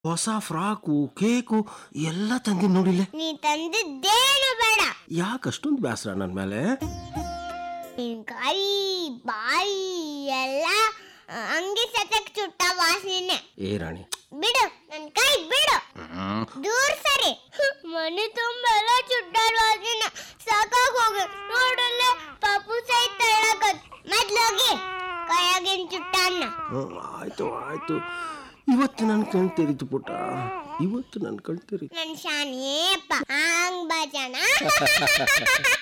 ಹೊಸ frock cake ಎಲ್ಲ ತಂದಿ ನೋಡಿಲೆ ನೀ ತಂದಿದ್ದೇನು ಬೇಡ ಯಾಕೆ ಅಷ್ಟೊಂದು ಬೇಸರ ನನ್ನ ಮೇಲೆ ನಿನ್ ಕೈ ಬಾಯಿ ಎಲ್ಲ ಆ, ಅಂಗಿ ಸತಕ್ ಚುಟ್ಟ ವಾಸನೆ ಏ ರಾಣಿ ಬಿಡು ನನ್ ಕೈ ಬಿಡು ದೂರ ಸರಿ ಮನೆ ತುಂಬ ಎಲ್ಲ ಚುಟ್ಟಾಡ ವಾಸನೆ ಸಾಕಾಗ್ ಹೋಗಿ ನೋಡಲ್ಲ ಪಾಪು ಸಹಿತ ತಳ್ಳಕತ್ ಮೊದ್ಲೋಗಿ ಕೈಯಾಗಿನ ಚುಟ್ಟಾನ್ನ ಹ್ಮ್, ಆಯ್ತು ಆಯ್ತು ಇವತ್ತು ನನ್ನ ಕಣ್ ತೆರೀತು ಪುಟ್ಟ ಇವತ್ತು ನನ್ನ ಕಣ್ ತೆರೀತು ನನ್ ಶಾನಿಯಪ್ಪ ಹಂಗ್ ಬಜನ